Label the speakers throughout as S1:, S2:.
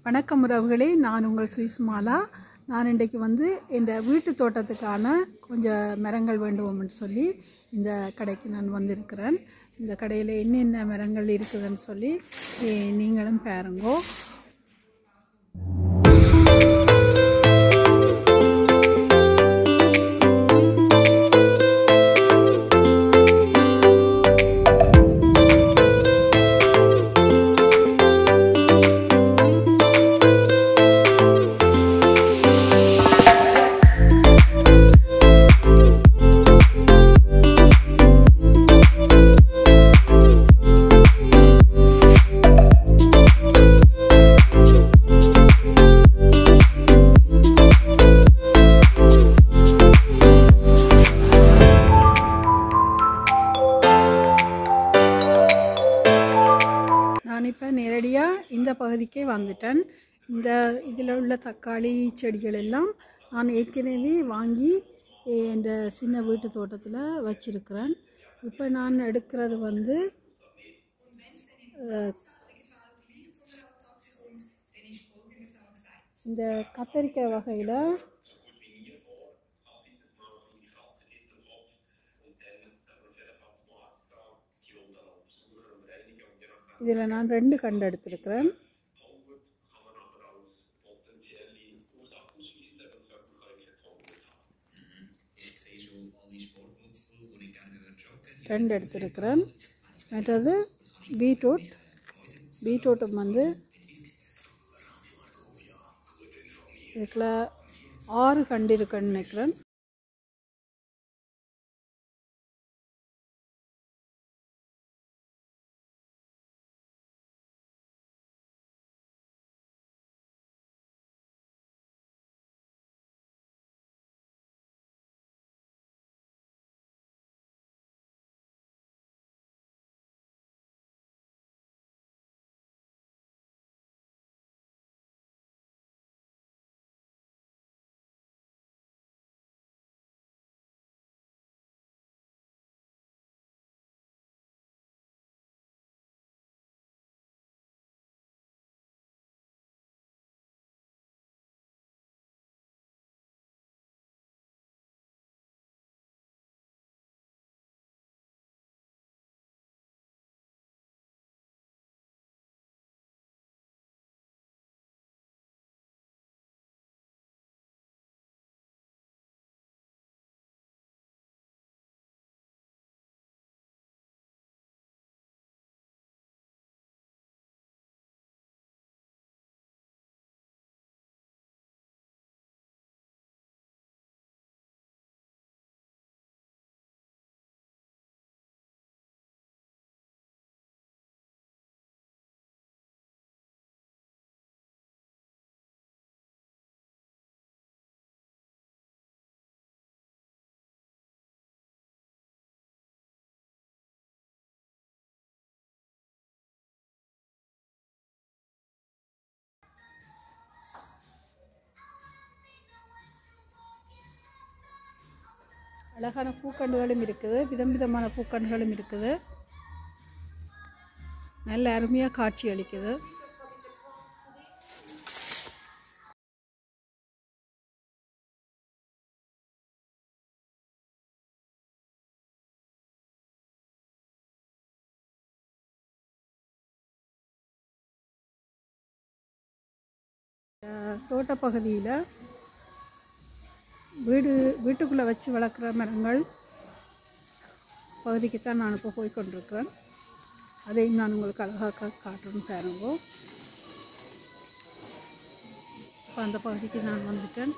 S1: வணக்கம் உறவுகளே நான் உங்கள் சுவிஸ்மாலா நான் இன்றைக்கு வந்து இந்த வீட்டு தோட்டத்துக்கான கொஞ்சம் மரங்கள் வேண்டுவோம்னு சொல்லி இந்த கடைக்கு நான் வந்திருக்கிறேன் இந்த கடையில் என்னென்ன மரங்கள் இருக்குதுன்னு சொல்லி eh, நீங்களும் பாருங்கோ நான் இப்போ நேரடியாக இந்த பகுதிக்கே வந்துட்டேன் இந்த இதில் உள்ள தக்காளி செடிகள் எல்லாம் நான் ஏற்கனவே வாங்கி eh, இந்த சின்ன வீட்டு தோட்டத்தில் வச்சிருக்கிறேன் இப்போ நான் எடுக்கிறது வந்து eh, இந்த கத்தரிக்காய் வகையில் இதில் நான் ரெண்டு கண்டு எடுத்திருக்கிறேன் ரெண்டு எடுத்திருக்கிறேன் மற்றது பீட்ரூட் பீட்ரூட்டும் வந்து இதுக்குள்ள ஆறு கண்டு இருக்குன்னு நினைக்கிறேன் அழகான பூக்கண்டுகளும் இருக்குது விதம் விதமான பூக்கண்டுகளும் இருக்குது நல்ல அருமையாக காட்சி அளிக்குது தோட்டப்பகுதியில் வீடு வீட்டுக்குள்ளே வச்சு வளர்க்குற மரங்கள் பகுதிக்கு தான் நான் இப்போ போய் கொண்டிருக்கிறேன் அதையும் நான் உங்களுக்கு அழகாக காட்டுறேன்னு பாருங்க இப்போ அந்த பகுதிக்கு நான் வந்துட்டேன்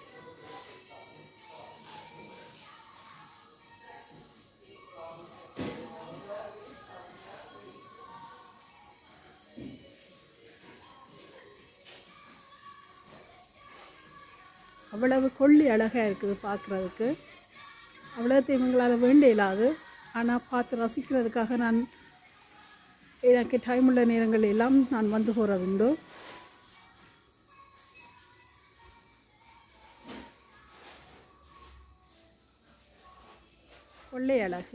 S1: அவ்வளவு கொள்ளி அழகாக இருக்குது பார்க்குறதுக்கு அவ்வளோத்தையும் இவங்களால் வேண்ட இயலாது ஆனால் பார்த்து ரசிக்கிறதுக்காக நான் எனக்கு டைம் உள்ள நேரங்கள் எல்லாம் நான் வந்து போகிறது உண்டு கொள்ளை அழகு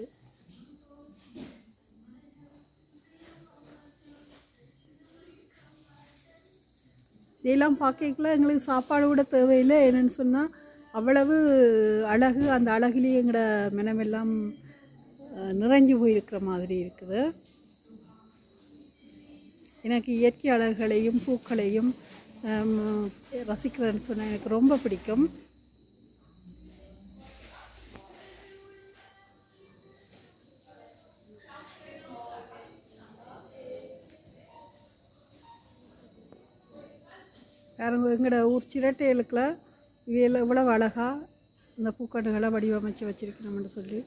S1: இதெல்லாம் பார்க்கல எங்களுக்கு சாப்பாடு கூட தேவையில்லை என்னன்னு சொன்னால் அவ்வளவு அழகு அந்த அழகிலேயே எங்களோட மனமெல்லாம் அஹ், நிறைஞ்சு போயிருக்கிற மாதிரி இருக்குது எனக்கு இயற்கை அழகுகளையும் பூக்களையும் ஹம், ரசிக்கிறேன்னு சொன்னால் எனக்கு ரொம்ப பிடிக்கும் பாருங்க எங்களோட ஊர் சிரட்டைகளுக்குள்ள இவையில் இவ்வளவு அழகா இந்த பூக்காடுகளை வடிவமைச்சு வச்சிருக்கணும்னு சொல்லி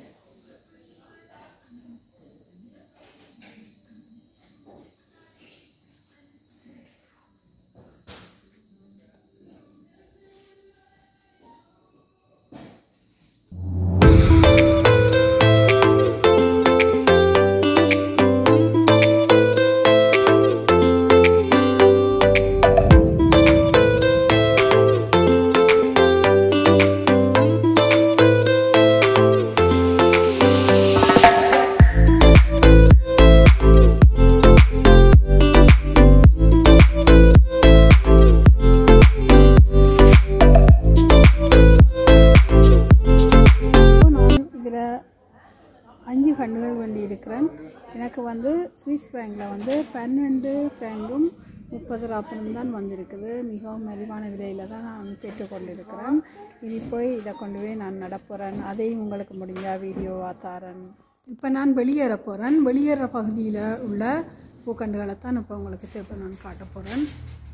S1: நான் இதில் அஞ்சு கண்டுகள் வேண்டி இருக்கிறேன் எனக்கு வந்து சுவிஸ் பேங்கில் வந்து பன்னெண்டு பேங்கும் முப்பது ராப்பனும் தான் வந்திருக்குது மிகவும் மலிவான விலையில் தான் நான் கேட்டுக்கொண்டிருக்கிறேன் இனி போய் இதை கொண்டு போய் நான் நடப்புறேன் அதையும் உங்களுக்கு முடிஞ்சால் வீடியோவாக தாரேன் இப்போ நான் வெளியேற போகிறேன் வெளியேற பகுதியில் உள்ள பூக்கண்டுகளை தான் இப்போ உங்களுக்கு இப்போ நான் காட்ட போகிறேன்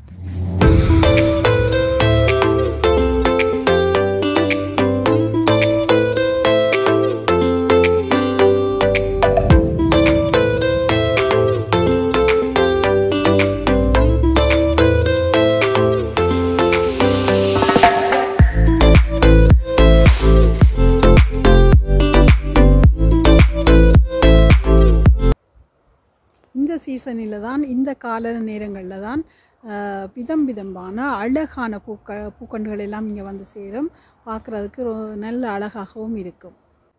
S1: இந்த சீசனில் தான் இந்த கால நேரங்களில் தான் அஹ், விதம் விதமான அழகான பூக்க பூக்கண்டுகள் எல்லாம் இங்கே வந்து சேரும் பார்க்குறதுக்கு ரொ நல்ல அழகாகவும் இருக்கும்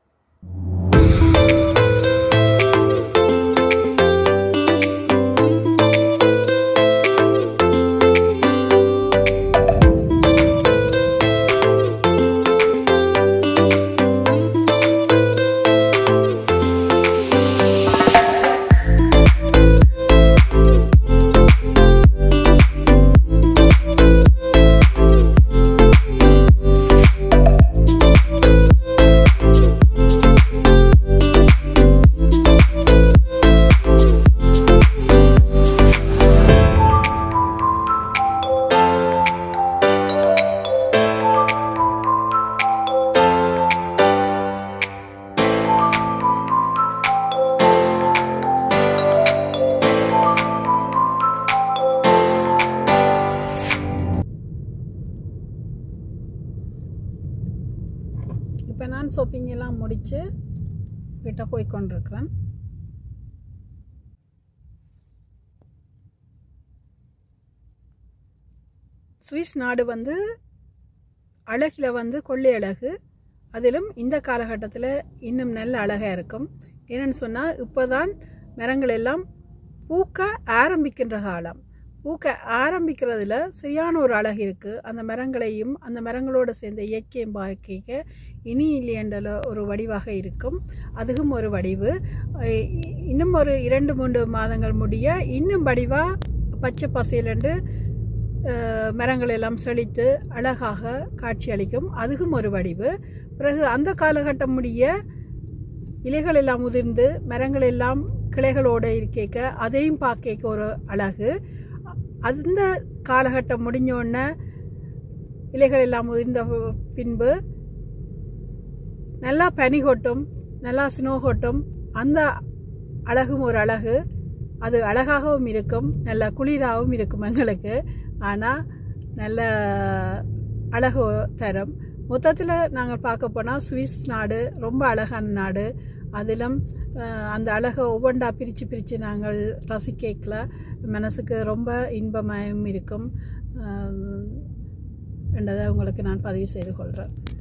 S1: இப்போ நான் ஷாப்பிங் எல்லாம் முடித்து வீட்டை போய் கொண்டிருக்கிறேன் சுவிஸ் நாடு வந்து அழகில் வந்து கொள்ளை அழகு அதிலும் இந்த காலகட்டத்தில் இன்னும் நல்ல அழகாக இருக்கும் என்னன்னு சொன்னால் இப்போ தான் மரங்கள் எல்லாம் பூக்க ஆரம்பிக்கின்ற காலம் பூக்க ஆரம்பிக்கிறதுல சரியான ஒரு அழகு இருக்குது அந்த மரங்களையும் அந்த மரங்களோட சேர்ந்த இயற்கையும் பார்க்க இனி இல்லையண்டல ஒரு வடிவாக இருக்கும் அதுவும் ஒரு வடிவு அஹ் இ- இன்னும் ஒரு இரண்டு மூன்று மாதங்கள் முடிய இன்னும் வடிவாக பச்சை பசேலண்டு அஹ், மரங்கள் எல்லாம் செழித்து அழகாக காட்சியளிக்கும் அதுவும் ஒரு வடிவு பிறகு அந்த காலகட்டம் முடிய இலைகள் எல்லாம் உதிர்ந்து மரங்கள் எல்லாம் கிளைகளோடு இருக்கேக்க அதையும் பார்க்க ஒரு அழகு அந்த காலகட்டம் முடிஞ்ச உடனே இலைகள் எல்லாம் உதிர்ந்த பின்பு நல்லா பனி கொட்டும் நல்லா ஸ்னோ கொட்டும் அந்த அழகும் ஒரு அழகு அது அழகாகவும் இருக்கும் நல்ல குளிராகவும் இருக்கும் எங்களுக்கு ஆனால் நல்ல அழகு தரும் மொத்தத்தில் நாங்கள் பார்க்க போனால் சுவிஸ் நாடு ரொம்ப அழகான நாடு அதிலும் அஹ், அந்த அழகை ஒவ்வொன்றா பிரித்து பிரித்து நாங்கள் ரசிக்கல மனசுக்கு ரொம்ப இன்பமாகவும் இருக்கும் அஹ், என்றதை உங்களுக்கு நான் பதிவு செய்து கொள்கிறேன்